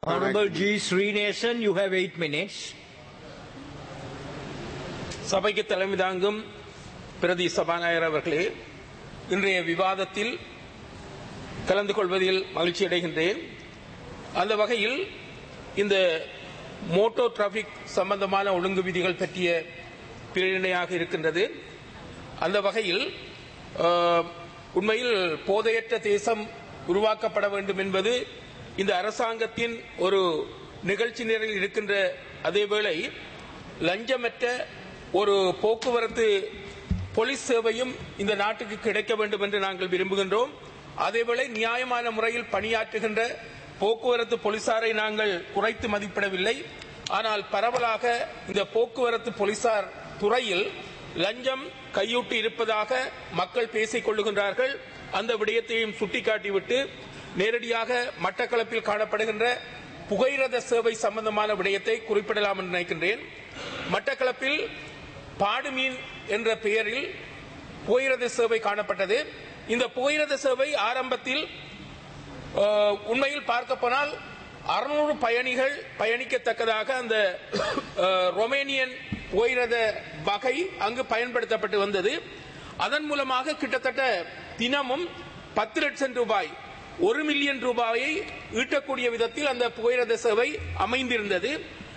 Honorable G. Srinason, you have eight minutes. சபைக்கு தலைமை தாங்கும் பிரதி சபாநாயகர் அவர்களே இன்றைய விவாதத்தில் கலந்து கொள்வதில் மகிழ்ச்சி அடைகின்றேன் அந்த வகையில் இந்த மோட்டோ டிராபிக் சம்பந்தமான ஒழுங்கு விதிகள் பற்றிய பிரேரணையாக இருக்கின்றது அந்த வகையில் அஹ், உண்மையில் போதையற்ற தேசம் உருவாக்கப்பட வேண்டும் என்பது இந்த அரசாங்கத்தின் ஒரு நிகழ்ச்சி நிரலில் இருக்கின்ற அதேவேளை லஞ்சமற்ற ஒரு போக்குவரத்து போலீஸ் சேவையும் இந்த நாட்டுக்கு கிடைக்க வேண்டும் என்று நாங்கள் விரும்புகின்றோம் அதேவேளை நியாயமான முறையில் பணியாற்றுகின்ற போக்குவரத்து போலீசாரை நாங்கள் குறைத்து மதிப்பிடவில்லை ஆனால் பரவலாக இந்த போக்குவரத்து போலீசார் துறையில் லஞ்சம் கையூட்டி இருப்பதாக மக்கள் பேசிக் கொள்ளுகின்றார்கள் அந்த விடயத்தையும் சுட்டிக்காட்டிவிட்டு நேரடியாக மட்டக்களப்பில் காணப்படுகின்ற புகையிரத சேவை சம்பந்தமான விடயத்தை குறிப்பிடலாம் என்று நினைக்கின்றேன் மட்டக்களப்பில் பாடுமீன் என்ற பெயரில் புகையிரத சேவை காணப்பட்டது இந்த புகையிரத சேவை ஆரம்பத்தில் அஹ், உண்மையில் பார்க்க போனால் அறுநூறு பயணிகள் பயணிக்கத்தக்கதாக அந்த அஹ், ரொமேனியன் புகையிரத வகை அங்கு பயன்படுத்தப்பட்டு வந்தது அதன் மூலமாக கிட்டத்தட்ட தினமும் பத்து லட்சம் ரூபாய் ஒரு மில்லியன் ரூபாயை ஈட்டக்கூடிய விதத்தில் அந்த புகையிரத சேவை அமைந்திருந்தது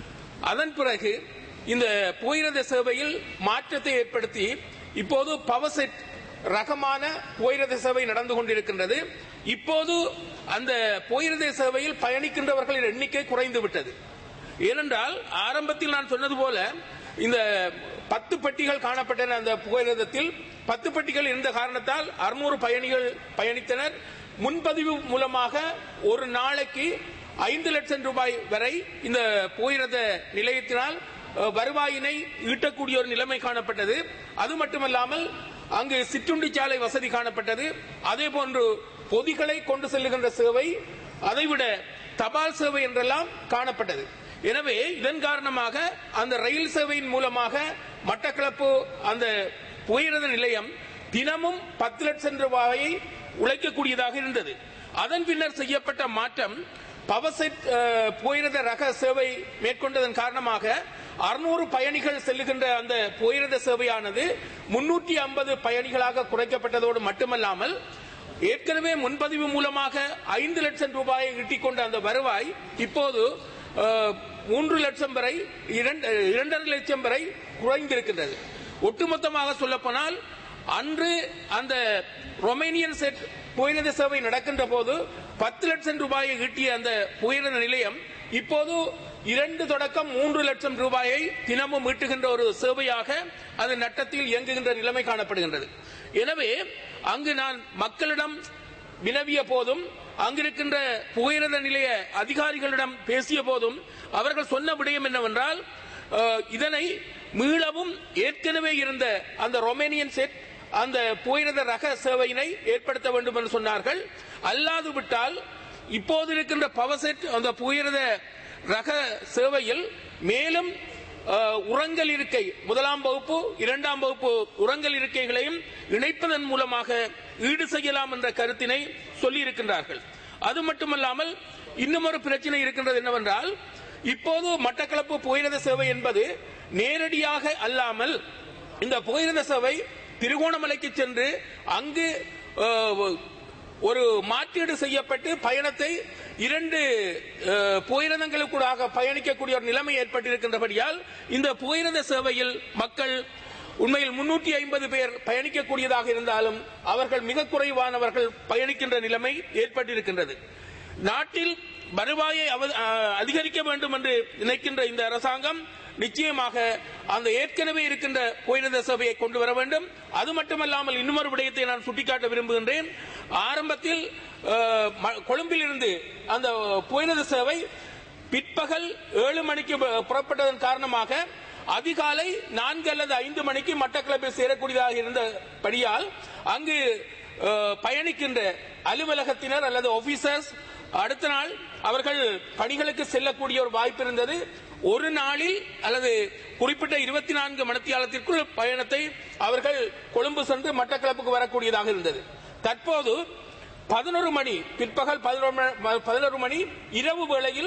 அதன் பிறகு இந்த புகையிரத சேவையில் மாற்றத்தை ஏற்படுத்தி இப்போது பவர் செட் ரகமான புகையிரத சேவை நடந்து கொண்டிருக்கின்றது இப்போது அந்த புகையிரத சேவையில் பயணிக்கின்றவர்களின் எண்ணிக்கை குறைந்து விட்டது ஏனென்றால் ஆரம்பத்தில் நான் சொன்னது போல இந்த பத்து பெட்டிகள் காணப்பட்டன அந்த புகையிரதத்தில் பத்து பெட்டிகள் இருந்த காரணத்தால் அறுநூறு பயணிகள் பயணித்தனர் முன்பதிவு மூலமாக ஒரு நாளைக்கு ஐந்து லட்சம் ரூபாய் வரை இந்த புகையிரத நிலையத்தினால் அஹ், வருவாயினை ஈட்டக்கூடிய ஒரு நிலைமை காணப்பட்டது அது மட்டுமல்லாமல் அங்கு சிற்றுண்டி சாலை வசதி காணப்பட்டது அதே போன்று பொதிகளை கொண்டு செல்லுகின்ற சேவை அதைவிட தபால் சேவை என்றெல்லாம் காணப்பட்டது எனவே இதன் காரணமாக அந்த ரயில் சேவையின் மூலமாக மட்டக்களப்பு அந்த புகையிரத நிலையம் தினமும் பத்து லட்சம் ரூபாயை உழைக்கக்கூடியதாக இருந்தது அதன் பின்னர் செய்யப்பட்ட மாற்றம் பவர்செட் புகையிரத ரக சேவை மேற்கொண்டதன் காரணமாக அறுநூறு பயணிகள் செல்லுகின்ற அந்த புகையிரத சேவையானது முன்னூற்றி ஐம்பது பயணிகளாக குறைக்கப்பட்டதோடு மட்டுமல்லாமல் ஏற்கனவே முன்பதிவு மூலமாக ஐந்து லட்சம் ரூபாயை ஈட்டிக் கொண்ட அந்த வருவாய் இப்போது அஹ், மூன்று லட்சம் வரை இரண்டு- இரண்டரை லட்சம் வரை குறைந்திருக்கின்றது ஒட்டுமொத்தமாக சொல்லப்போனால் அன்று அந்த ரொமேனியன் செட் புயலத சேவை நடக்கின்ற போது பத்து லட்சம் ரூபாயை ஈட்டிய அந்த புயலத நிலையம் இப்போது இரண்டு தொடக்கம் மூன்று லட்சம் ரூபாயை தினமும் ஈட்டுகின்ற ஒரு சேவையாக அது நட்டத்தில் இயங்குகின்ற நிலைமை காணப்படுகின்றது எனவே அங்கு நான் மக்களிடம் வினவிய போதும் அங்கிருக்கின்ற புகையிரத நிலைய அதிகாரிகளிடம் பேசிய போதும் அவர்கள் சொன்ன விடயம் என்னவென்றால் அஹ், இதனை மீளவும் ஏற்கனவே இருந்த அந்த ரொமேனியன் செட் அந்த புகையிரத ரக சேவையினை ஏற்படுத்த வேண்டும் என்று சொன்னார்கள் அல்லாது விட்டால் இப்போது இருக்கின்ற பவர் செட் அந்த புகையிரத ரக சேவையில் மேலும் அஹ், உரங்கள் இருக்கை முதலாம் வகுப்பு இரண்டாம் வகுப்பு உரங்கள் இருக்கைகளையும் இணைப்பதன் மூலமாக ஈடு செய்யலாம் என்ற கருத்தினை சொல்லியிருக்கின்றார்கள் அது மட்டுமல்லாமல் இன்னும் ஒரு பிரச்சனை இருக்கின்றது என்னவென்றால் இப்போது மட்டக்களப்பு புகையிரத சேவை என்பது நேரடியாக அல்லாமல் இந்த புகையிரத சேவை திருகோணமலைக்கு சென்று அங்கு அஹ், ஒரு மாற்றீடு செய்யப்பட்டு பயணத்தை இரண்டு அஹ், புகையிரதங்களுக்கூடாக பயணிக்கக்கூடிய ஒரு நிலைமை ஏற்பட்டிருக்கின்றபடியால் இந்த புகையிரத சேவையில் மக்கள் உண்மையில் முன்னூற்றி ஐம்பது பேர் பயணிக்கக்கூடியதாக இருந்தாலும் அவர்கள் மிக குறைவானவர்கள் பயணிக்கின்ற நிலைமை ஏற்பட்டிருக்கின்றது நாட்டில் வருவாயை அவ- அஹ், அதிகரிக்க வேண்டும் என்று நினைக்கின்ற இந்த அரசாங்கம் நிச்சயமாக அந்த ஏற்கனவே இருக்கின்ற புயலித சபையை கொண்டு வர வேண்டும் அது மட்டுமல்லாமல் இன்னொரு விடயத்தை நான் சுட்டிக்காட்ட விரும்புகின்றேன் ஆரம்பத்தில் அஹ், ம- கொழும்பிலிருந்து அந்த புயலித சேவை பிற்பகல் ஏழு மணிக்கு பு- புறப்பட்டதன் காரணமாக அதிகாலை நான்கு அல்லது ஐந்து மணிக்கு மட்டக்களப்பில் சேரக்கூடியதாக இருந்தபடியால் அங்கு அஹ், பயணிக்கின்ற அலுவலகத்தினர் அல்லது ஆபீசர்ஸ் அடுத்த நாள் அவர்கள் பணிகளுக்கு செல்லக்கூடிய ஒரு வாய்ப்பு இருந்தது ஒரு நாளில் அல்லது குறிப்பிட்ட இருபத்தி நான்கு மணித்தியாலத்திற்குள் பயணத்தை அவர்கள் கொழும்பு சென்று மட்டக்களப்புக்கு வரக்கூடியதாக இருந்தது தற்போது பதினொரு மணி பிற்பகல் பதினொரு மணி- பதினொரு மணி இரவு வேளையில்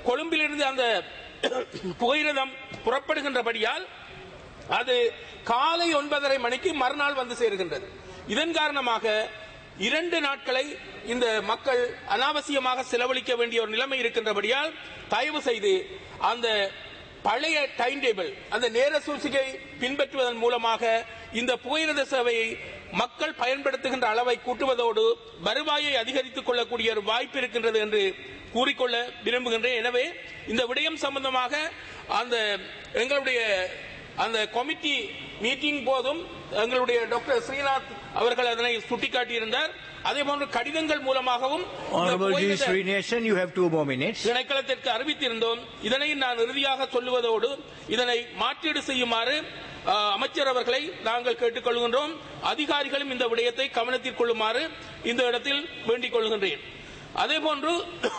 கொழும்பிலிருந்து அந்த புகையிரதம் புறப்படுகின்றபடியால் அது காலை ஒன்பதரை மணிக்கு மறுநாள் வந்து சேருகின்றது இதன் காரணமாக இரண்டு நாட்களை இந்த மக்கள் அனாவசியமாக செலவழிக்க வேண்டிய ஒரு நிலைமை இருக்கின்றபடியால் தயவு செய்து அந்த பழைய டைம் டேபிள் அந்த நேர சூழ்ச்சியை பின்பற்றுவதன் மூலமாக இந்த புகையிரத சேவையை மக்கள் பயன்படுத்துகின்ற அளவை கூட்டுவதோடு வருவாயை அதிகரித்துக் கொள்ளக்கூடிய ஒரு வாய்ப்பு இருக்கின்றது என்று கூறிக்கொள்ள விரும்புகின்றேன் எனவே இந்த விடயம் சம்பந்தமாக அந்த எங்களுடைய அந்த கமிட்டி மீட்டிங் போதும் எங்களுடைய டாக்டர் ஸ்ரீநாத் அவர்கள் அதனை சுட்டிக்காட்டியிருந்தார் அதே போன்று கடிதங்கள் மூலமாகவும் இந்த Honorable G. புகையிரத- Srinivasan, you have two more minutes. திணைக்களத்திற்கு அறிவித்திருந்தோம் இதனை நான் இறுதியாக சொல்லுவதோடு இதனை மாற்றீடு செய்யுமாறு அஹ், அமைச்சர் அவர்களை நாங்கள் கேட்டுக்கொள்கின்றோம் அதிகாரிகளும் இந்த விடயத்தை கவனத்தில் கொள்ளுமாறு இந்த இடத்தில் வேண்டிக் கொள்கின்றேன் அதேபோன்று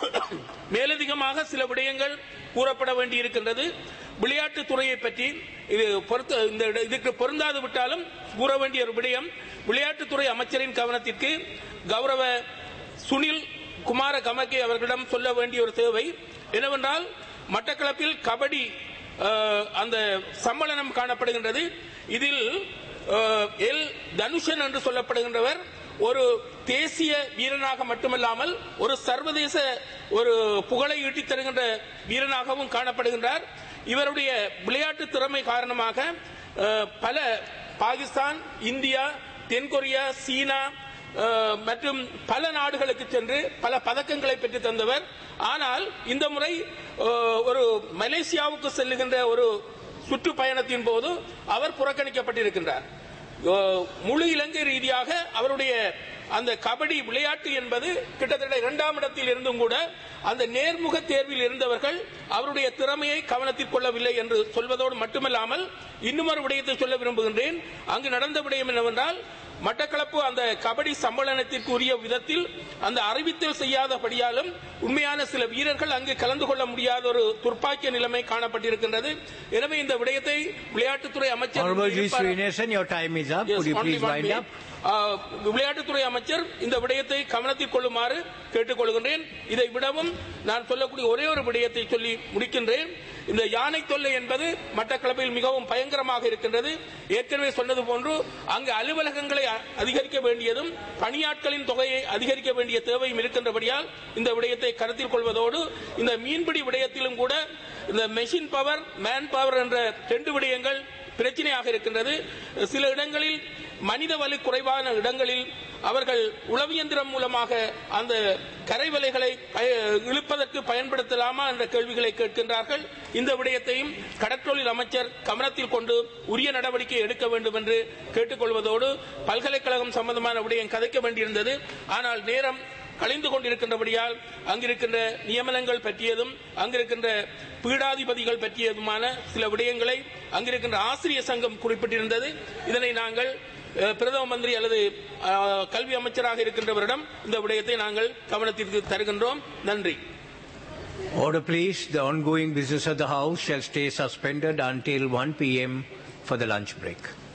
மேலதிகமாக சில விடயங்கள் கூறப்பட வேண்டியிருக்கின்றது விளையாட்டுத் துறையை பற்றி இது பொருத்த இந்த இட- இதுக்கு பொருந்தாது விட்டாலும் கூற வேண்டிய ஒரு விடயம் விளையாட்டுத்துறை அமைச்சரின் கவனத்திற்கு கௌரவ சுனில் குமார கமகே அவர்களிடம் சொல்ல வேண்டிய ஒரு தேவை என்னவென்றால் மட்டக்களப்பில் கபடி அஹ், அந்த சம்மேளனம் காணப்படுகின்றது இதில் அஹ், எல் தனுஷன் என்று சொல்லப்படுகின்றவர் ஒரு தேசிய வீரனாக மட்டுமல்லாமல் ஒரு சர்வதேச ஒரு புகழை ஈட்டித் தருகின்ற வீரனாகவும் காணப்படுகின்றார் இவருடைய விளையாட்டு திறமை காரணமாக அஹ், பல பாகிஸ்தான் இந்தியா தென்கொரியா சீனா அஹ், மற்றும் பல நாடுகளுக்கு சென்று பல பதக்கங்களை பெற்று தந்தவர் ஆனால் இந்த முறை அஹ், ஒரு மலேசியாவுக்கு செல்லுகின்ற ஒரு சுற்றுப்பயணத்தின் போது அவர் புறக்கணிக்கப்பட்டிருக்கின்றார் அஹ், முழு இலங்கை ரீதியாக அவருடைய அந்த கபடி விளையாட்டு என்பது கிட்டத்தட்ட இரண்டாம் இடத்தில் இருந்தும் கூட அந்த நேர்முக தேர்வில் இருந்தவர்கள் அவருடைய திறமையை கவனத்தில் கொள்ளவில்லை என்று சொல்வதோடு மட்டுமல்லாமல் இன்னும் ஒரு விடயத்தை சொல்ல விரும்புகின்றேன் அங்கு நடந்த விடயம் என்னவென்றால் மட்டக்களப்பு அந்த கபடி சம்மேளனத்திற்கு உரிய விதத்தில் அந்த அறிவித்தல் செய்யாதபடியாலும் உண்மையான சில வீரர்கள் அங்கு கலந்து கொள்ள முடியாத ஒரு துர்ப்பாக்கிய நிலைமை காணப்பட்டிருக்கின்றது எனவே இந்த விடயத்தை விளையாட்டுத்துறை அமைச்சர் Honorable G. இருப்பார். Srinivasan, your time is up. Yes, Could you only please one wind minute. up? ஆஹ், விளையாட்டுத்துறை அமைச்சர் இந்த விடயத்தை கவனத்தில் கொள்ளுமாறு கேட்டுக்கொள்கின்றேன் இதை விடவும் நான் சொல்லக்கூடிய ஒரே ஒரு விடயத்தை சொல்லி முடிக்கின்றேன் இந்த யானை தொல்லை என்பது மட்டக்களப்பில் மிகவும் பயங்கரமாக இருக்கின்றது ஏற்கனவே சொன்னது போன்று அங்கு அலுவலகங்களை அ- அதிகரிக்க வேண்டியதும் பணியாட்களின் தொகையை அதிகரிக்க வேண்டிய தேவையும் இருக்கின்றபடியால் இந்த விடயத்தை கருத்தில் கொள்வதோடு இந்த மீன்பிடி விடயத்திலும் கூட இந்த மெஷின் பவர் மேன் பவர் என்ற ரெண்டு விடயங்கள் பிரச்சனையாக இருக்கின்றது சில இடங்களில் மனித வலு குறைவான இடங்களில் அவர்கள் உளவியந்திரம் மூலமாக அந்த கரைவலைகளை பய- இழுப்பதற்கு பயன்படுத்தலாமா என்ற கேள்விகளை கேட்கின்றார்கள் இந்த விடயத்தையும் கடற்றொழில் அமைச்சர் கவனத்தில் கொண்டு உரிய நடவடிக்கை எடுக்க வேண்டும் என்று கேட்டுக்கொள்வதோடு பல்கலைக்கழகம் சம்பந்தமான விடயம் கதைக்க வேண்டியிருந்தது ஆனால் நேரம் கழிந்து கொண்டிருக்கின்றபடியால் அங்கிருக்கின்ற நியமனங்கள் பற்றியதும் அங்கிருக்கின்ற பீடாதிபதிகள் பற்றியதுமான சில விடயங்களை அங்கிருக்கின்ற ஆசிரியர் சங்கம் குறிப்பிட்டிருந்தது இதனை நாங்கள் அஹ், பிரதம மந்திரி அல்லது அஹ், கல்வி அமைச்சராக இருக்கின்றவரிடம் இந்த விடயத்தை நாங்கள் கவனத்திற்கு தருகின்றோம் நன்றி Order please. The ongoing business of the House shall stay suspended until 1 p.m. for the lunch break.